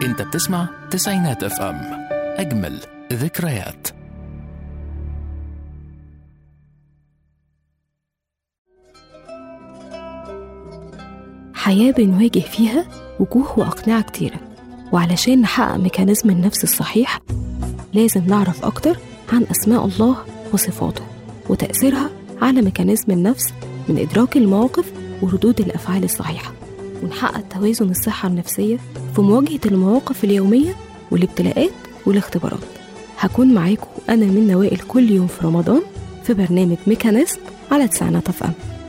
انت بتسمع تسعينات اف ام اجمل ذكريات حياة بنواجه فيها وجوه وأقنعة كتيرة وعلشان نحقق ميكانيزم النفس الصحيح لازم نعرف أكتر عن أسماء الله وصفاته وتأثيرها على ميكانيزم النفس من إدراك المواقف وردود الأفعال الصحيحة ونحقق توازن الصحة النفسية في مواجهة المواقف اليومية والابتلاءات والاختبارات هكون معاكم أنا من نوائل كل يوم في رمضان في برنامج ميكانيزم على تسعينات اف ام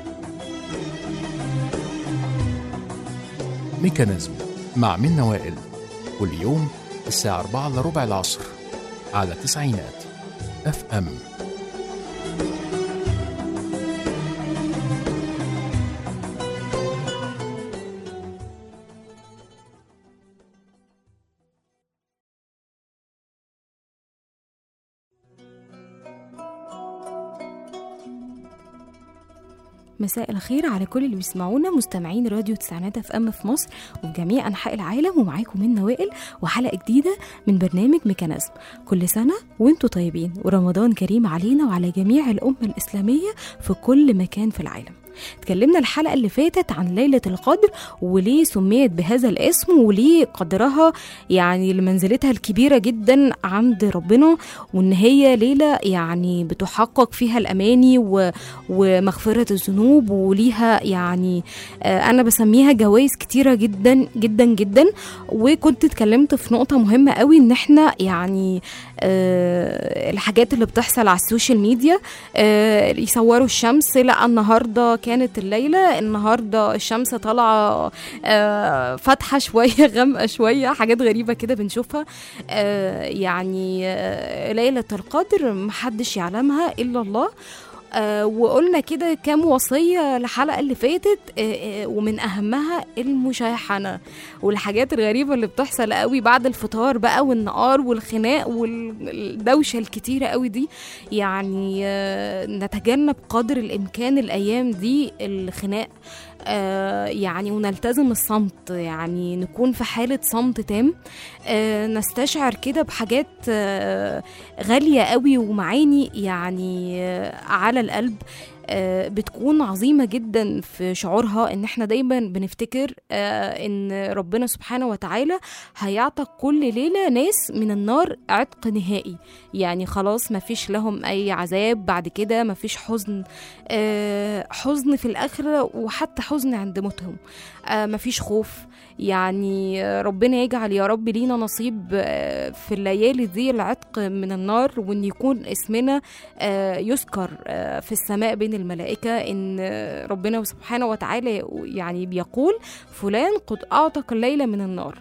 ميكانيزم مع من وائل كل يوم الساعة 4 إلا ربع العصر على تسعينات اف ام مساء الخير على كل اللي بيسمعونا مستمعين راديو تسعينات اف ام في مصر وفي جميع انحاء العالم ومعاكم من نوائل وحلقه جديده من برنامج ميكانيزم كل سنه وانتم طيبين ورمضان كريم علينا وعلى جميع الامه الاسلاميه في كل مكان في العالم اتكلمنا الحلقة اللي فاتت عن ليلة القدر وليه سميت بهذا الاسم وليه قدرها يعني لمنزلتها الكبيرة جدا عند ربنا وان هي ليلة يعني بتحقق فيها الاماني و... ومغفرة الذنوب وليها يعني آه، انا بسميها جوائز كتيرة جدا جدا جدا وكنت اتكلمت في نقطة مهمة قوي ان احنا يعني آه، الحاجات اللي بتحصل على السوشيال ميديا آه، يصوروا الشمس لا النهارده كانت الليله النهارده الشمس طالعه آه، فاتحه شويه غامقه شويه حاجات غريبه كده بنشوفها آه، يعني آه، ليله القدر محدش يعلمها الا الله آه وقلنا كده كام وصية الحلقة اللي فاتت آه آه ومن أهمها المشاحنة والحاجات الغريبة اللي بتحصل قوي بعد الفطار بقى والنقار والخناق والدوشة الكتيرة قوي دي يعني آه نتجنب قدر الإمكان الأيام دي الخناق آه يعني ونلتزم الصمت يعني نكون في حالة صمت تام آه نستشعر كده بحاجات آه غالية قوي ومعاني يعني آه على القلب آه، بتكون عظيمة جدا في شعورها ان احنا دايما بنفتكر آه، ان ربنا سبحانه وتعالى هيعتق كل ليلة ناس من النار عتق نهائي يعني خلاص ما فيش لهم اي عذاب بعد كده ما فيش حزن آه، حزن في الاخرة وحتى حزن عند موتهم ما فيش خوف يعني ربنا يجعل يا رب لينا نصيب آه، في الليالي دي العتق من النار وان يكون اسمنا آه، يذكر آه، في السماء بين الملائكة ان آه، ربنا سبحانه وتعالى يعني بيقول فلان قد اعتق الليلة من النار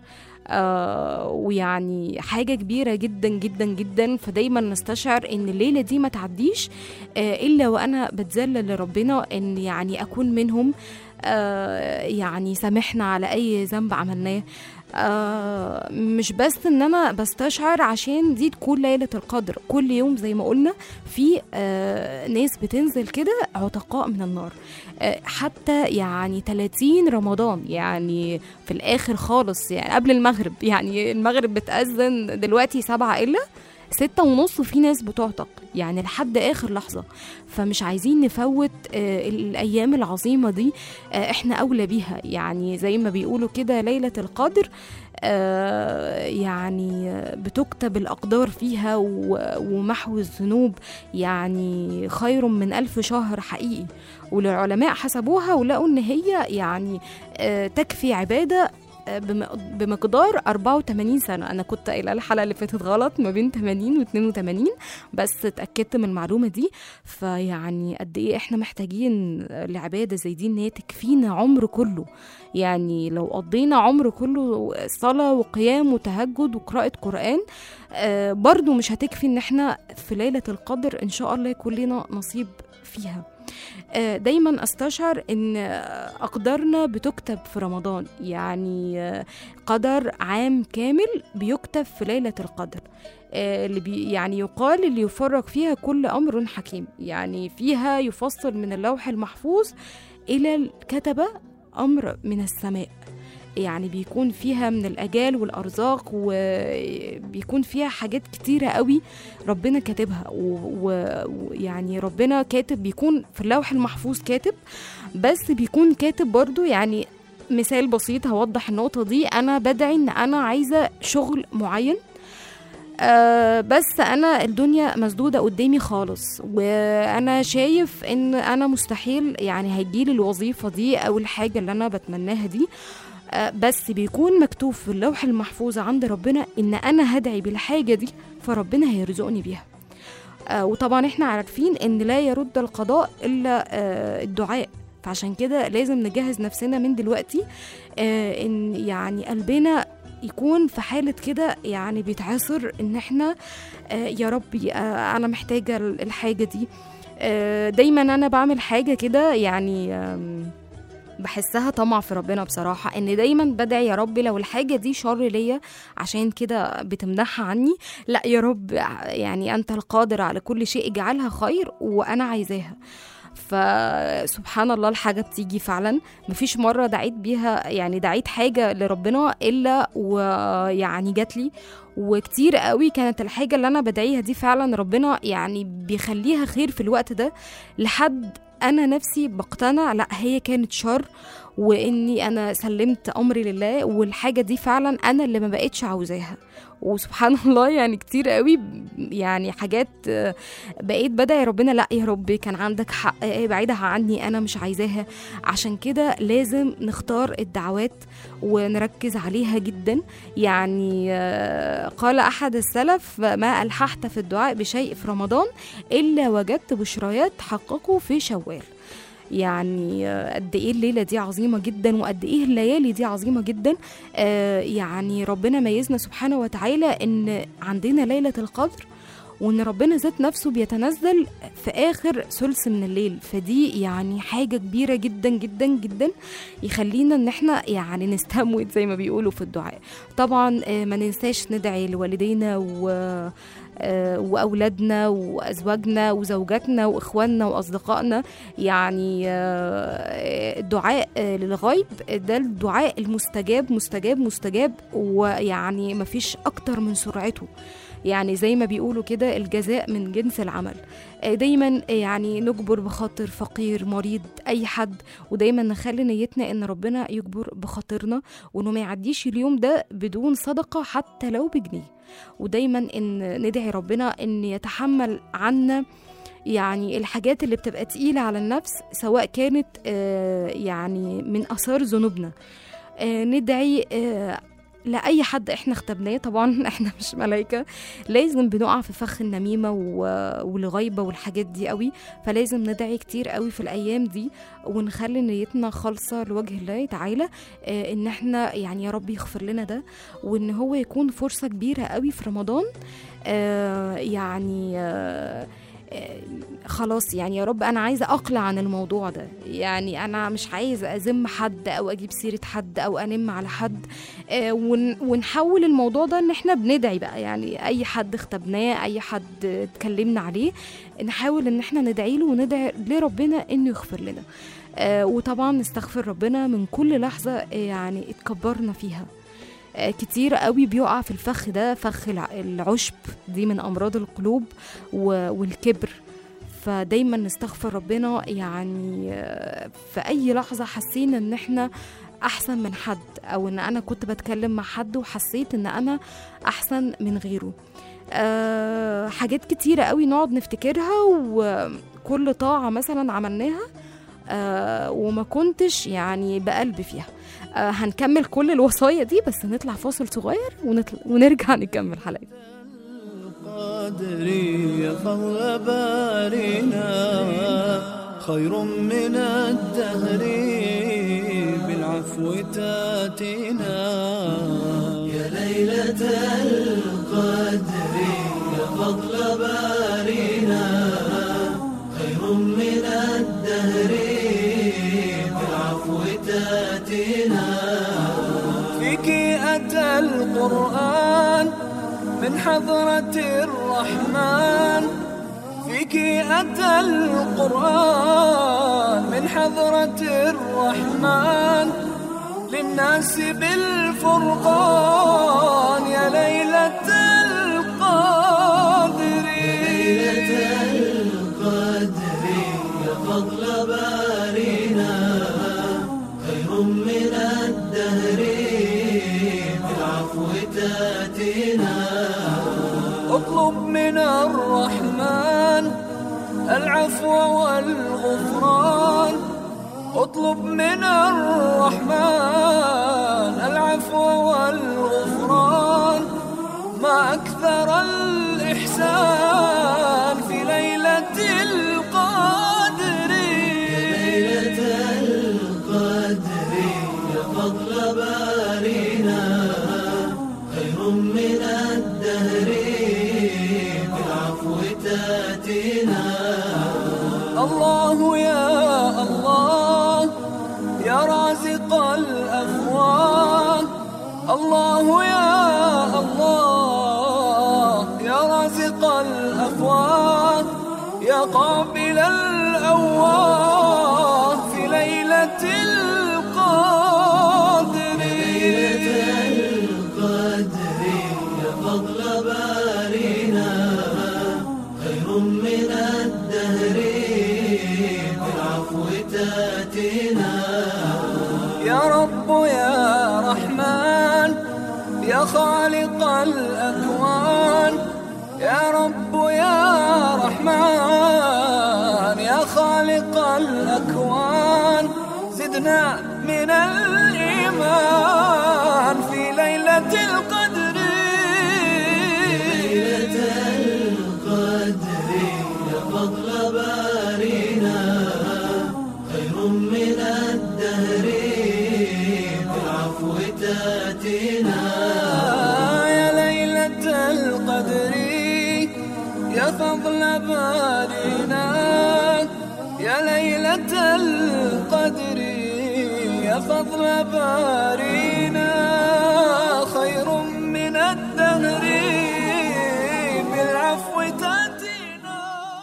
آه ويعني حاجة كبيرة جدا جدا جدا فدايما نستشعر ان الليلة دي ما تعديش آه الا وانا بتذلل لربنا ان يعني اكون منهم آه يعني سامحنا على اي ذنب عملناه آه مش بس ان انا بستشعر عشان دي تكون ليله القدر كل يوم زي ما قلنا في آه ناس بتنزل كده عتقاء من النار آه حتى يعني 30 رمضان يعني في الاخر خالص يعني قبل المغرب يعني المغرب بتأذن دلوقتي سبعة الا ستة ونص في ناس بتعتق يعني لحد آخر لحظة فمش عايزين نفوت آه الأيام العظيمة دي آه احنا أولى بيها يعني زي ما بيقولوا كده ليلة القدر آه يعني آه، بتكتب الأقدار فيها و- ومحو الذنوب يعني خير من ألف شهر حقيقي والعلماء حسبوها ولقوا إن هي يعني آه تكفي عبادة آه، بم- بمقدار 84 سنة أنا كنت قايلة الحلقة اللي فاتت غلط ما بين 80 و 82 بس اتأكدت من المعلومة دي فيعني قد إيه إحنا محتاجين لعبادة زي دي إن هي تكفينا عمر كله يعني لو قضينا عمر كله صلاة وقيام وتهجد وقراءة قرآن آه برضو مش هتكفي إن إحنا في ليلة القدر إن شاء الله يكون لنا نصيب فيها آه، دايما استشعر ان آه، اقدارنا بتكتب في رمضان يعني آه، قدر عام كامل بيكتب في ليله القدر آه، اللي بي يعني يقال اللي يفرق فيها كل امر حكيم يعني فيها يفصل من اللوح المحفوظ الى الكتبه امر من السماء يعني بيكون فيها من الأجال والأرزاق وبيكون فيها حاجات كتيرة قوي ربنا كاتبها و- و- ويعني ربنا كاتب بيكون في اللوح المحفوظ كاتب بس بيكون كاتب برضو يعني مثال بسيط هوضح النقطة دي أنا بدعي إن أنا عايزة شغل معين آه بس انا الدنيا مسدوده قدامي خالص وانا شايف ان انا مستحيل يعني هيجيلي الوظيفه دي او الحاجه اللي انا بتمناها دي آه بس بيكون مكتوب في اللوح المحفوظ عند ربنا ان انا هدعي بالحاجه دي فربنا هيرزقني بيها آه وطبعا احنا عارفين ان لا يرد القضاء الا آه الدعاء فعشان كده لازم نجهز نفسنا من دلوقتي آه ان يعني قلبنا يكون في حالة كده يعني بيتعصر ان احنا آه يا ربي آه انا محتاجة الحاجة دي آه دايما انا بعمل حاجة كده يعني آم، بحسها طمع في ربنا بصراحة ان دايما بدعي يا رب لو الحاجة دي شر ليا عشان كده بتمنحها عني لا يا رب يعني انت القادر على كل شيء اجعلها خير وانا عايزاها فسبحان الله الحاجة بتيجي فعلا مفيش مرة دعيت بيها يعني دعيت حاجة لربنا إلا ويعني جات لي وكتير قوي كانت الحاجة اللي أنا بدعيها دي فعلا ربنا يعني بيخليها خير في الوقت ده لحد أنا نفسي بقتنع لا هي كانت شر وإني أنا سلمت أمري لله والحاجة دي فعلا أنا اللي ما بقتش عاوزاها وسبحان الله يعني كتير قوي يعني حاجات آه، بقيت بدعي ربنا لا يا رب كان عندك حق آه، بعيدها عني انا مش عايزاها عشان كده لازم نختار الدعوات ونركز عليها جدا يعني آه، قال احد السلف ما الححت في الدعاء بشيء في رمضان الا وجدت بشريات حققه في شوال يعني آه، قد ايه الليله دي عظيمه جدا وقد ايه الليالي دي عظيمه جدا آه، يعني ربنا ميزنا سبحانه وتعالى ان عندنا ليله القدر وان ربنا ذات نفسه بيتنزل في اخر ثلث من الليل فدي يعني حاجه كبيره جدا جدا جدا يخلينا ان احنا يعني نستموت زي ما بيقولوا في الدعاء طبعا آه، ما ننساش ندعي لوالدينا و آه، واولادنا وازواجنا وزوجاتنا واخواننا واصدقائنا يعني آه، الدعاء آه، للغيب ده الدعاء المستجاب مستجاب مستجاب ويعني مفيش اكتر من سرعته يعني زي ما بيقولوا كده الجزاء من جنس العمل آه، دايما يعني نجبر بخاطر فقير مريض اي حد ودايما نخلي نيتنا ان ربنا يجبر بخاطرنا وانه ما يعديش اليوم ده بدون صدقه حتى لو بجنيه ودايما ان ندعي ربنا ان يتحمل عنا يعني الحاجات اللي بتبقى تقيلة على النفس سواء كانت آه، يعني من آثار ذنوبنا آه، ندعي آه، لأي حد احنا اختبناه طبعا احنا مش ملايكة لازم بنقع في فخ النميمة و- والغيبة والحاجات دي قوي فلازم ندعي كتير قوي في الأيام دي ونخلي نيتنا خالصة لوجه الله تعالى آه، ان احنا يعني يا رب يغفر لنا ده وان هو يكون فرصة كبيرة قوي في رمضان آه، يعني آه، آه، خلاص يعني يا رب انا عايزه اقلع عن الموضوع ده يعني انا مش عايزه ازم حد او اجيب سيره حد او انم على حد آه، ون- ونحول الموضوع ده ان احنا بندعي بقى يعني اي حد اختبناه اي حد اتكلمنا عليه نحاول ان احنا ندعي له وندعي لربنا انه يغفر لنا آه، وطبعا نستغفر ربنا من كل لحظه آه، يعني اتكبرنا فيها آه، كتير قوي بيقع في الفخ ده فخ الع- العشب دي من امراض القلوب و- والكبر فدايما نستغفر ربنا يعني آه، في اي لحظه حسينا ان احنا احسن من حد او ان انا كنت بتكلم مع حد وحسيت ان انا احسن من غيره أه حاجات كتيرة قوي نقعد نفتكرها وكل طاعة مثلا عملناها أه وما كنتش يعني بقلب فيها أه هنكمل كل الوصايا دي بس نطلع فاصل صغير ونطلع ونرجع نكمل حلقتنا القدر فضل بارنا خير من الدهر بالعفو تاتينا يا ليلة القدر يا فضل بارنا خير من الدهر بالعفو تاتينا فيك أتى القرآن من حضرة الرحمن فيك أتى القرآن من حضرة الرحمن للناس بالفرقان يا ليلة القدر اطلب من الرحمن العفو والغفران اطلب من الرحمن العفو والغفران ما أكثر الإحسان في ليلة القدر ليلة القدر يا فضل بارنا خير من الدهر بالعفو تاتينا الله يا الله يا رازق الأفواه الله يا الله يا رازق الأفواه يا قابل الأواه في ليلة القدر ليلة القدر يا فضل بارنا خير من الدهر بالعفو تاتينا يا رب يا رحمن يا خالق الأكوان يا رب يا رحمن يا خالق الأكوان زدنا من الإيمان في ليلة القدر ليلة القدر يا فضل بارنا خير من الدهر بالعفو تاتينا يا ليلة القدر يا فضل بارنا يا ليلة القدر يا فضل بارنا خير من الدهر بالعفو تاتينا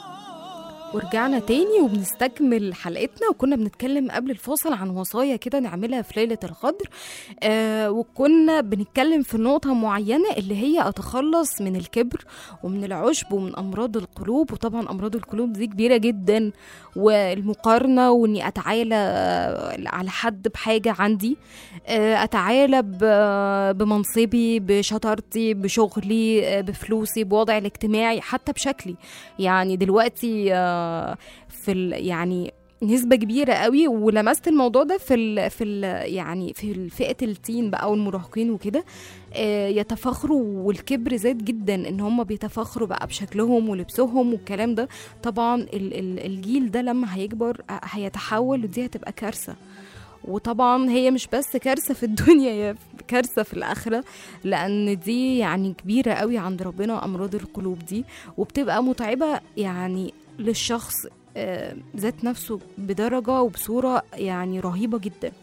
ورجعنا تاني وبنستكمل حلقتنا وكنا بنتكلم قبل الفاصل عن وصايا كده نعملها في ليلة القدر آه وكنا بنتكلم في نقطة معينة اللي هي أتخلص من الكبر ومن العشب ومن أمراض القلوب وطبعا أمراض القلوب دي كبيرة جدا والمقارنة وإني أتعالى آه، على حد بحاجة عندي آه أتعالى ب- بمنصبي بشطارتي بشغلي آه، بفلوسي بوضعي الاجتماعي حتى بشكلي يعني دلوقتي آه، في ال يعني نسبة كبيرة قوي ولمست الموضوع ده في ال في ال يعني في فئة التين بقى والمراهقين وكده آه، يتفاخروا والكبر زاد جدا ان هم بيتفاخروا بقى بشكلهم ولبسهم والكلام ده طبعا ال ال الجيل ده لما هيكبر آه، هيتحول ودي هتبقى كارثة وطبعا هي مش بس كارثة في الدنيا هي كارثة في الآخرة لأن دي يعني كبيرة قوي عند ربنا أمراض القلوب دي وبتبقى متعبة يعني للشخص آه، ذات نفسه بدرجة وبصورة يعني رهيبة جدا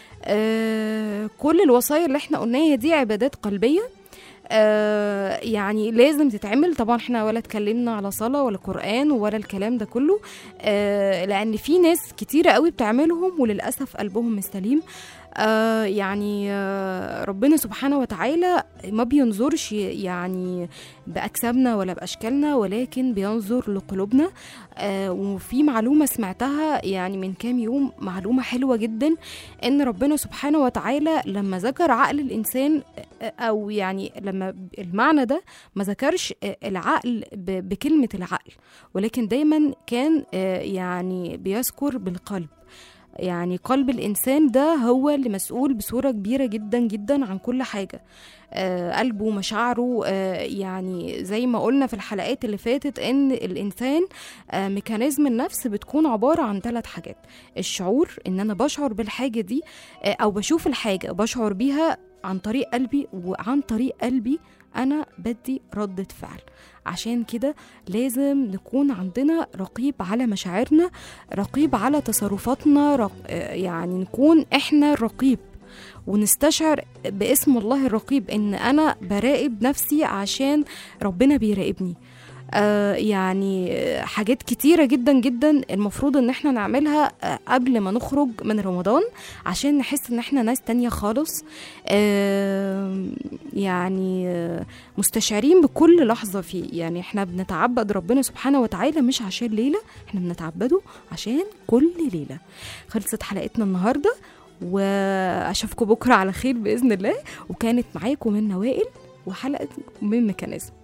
آه، كل الوصايا اللي احنا قلناها دي عبادات قلبية آه يعني لازم تتعمل طبعا احنا ولا اتكلمنا على صلاة ولا قرآن ولا الكلام ده كله آه لأن في ناس كتيرة قوي بتعملهم وللأسف قلبهم مش سليم آه يعني آه ربنا سبحانه وتعالى ما بينظرش يعني بأجسامنا ولا بأشكالنا ولكن بينظر لقلوبنا آه وفي معلومة سمعتها يعني من كام يوم معلومة حلوة جدا إن ربنا سبحانه وتعالى لما ذكر عقل الإنسان آه، أو يعني لما المعنى ده ما ذكرش آه، العقل ب- بكلمة العقل ولكن دايما كان آه، يعني بيذكر بالقلب يعني قلب الإنسان ده هو اللي مسؤول بصورة كبيرة جدا جدا عن كل حاجة آه قلبه مشاعره آه يعني زي ما قلنا في الحلقات اللي فاتت ان الانسان آه ميكانيزم النفس بتكون عبارة عن ثلاث حاجات الشعور ان انا بشعر بالحاجة دي آه او بشوف الحاجة بشعر بيها عن طريق قلبي وعن طريق قلبي انا بدي ردة فعل عشان كده لازم نكون عندنا رقيب على مشاعرنا رقيب على تصرفاتنا رق... آه، يعني نكون احنا الرقيب ونستشعر باسم الله الرقيب ان انا براقب نفسي عشان ربنا بيراقبني آه يعني آه، حاجات كتيرة جدا جدا المفروض ان احنا نعملها آه، قبل ما نخرج من رمضان عشان نحس ان احنا ناس تانية خالص آه يعني آه، مستشعرين بكل لحظة فيه يعني احنا بنتعبد ربنا سبحانه وتعالى مش عشان ليلة احنا بنتعبده عشان كل ليلة خلصت حلقتنا النهاردة واشوفكم بكرة على خير بإذن الله وكانت معاكم من نوائل وحلقة من ميكانيزم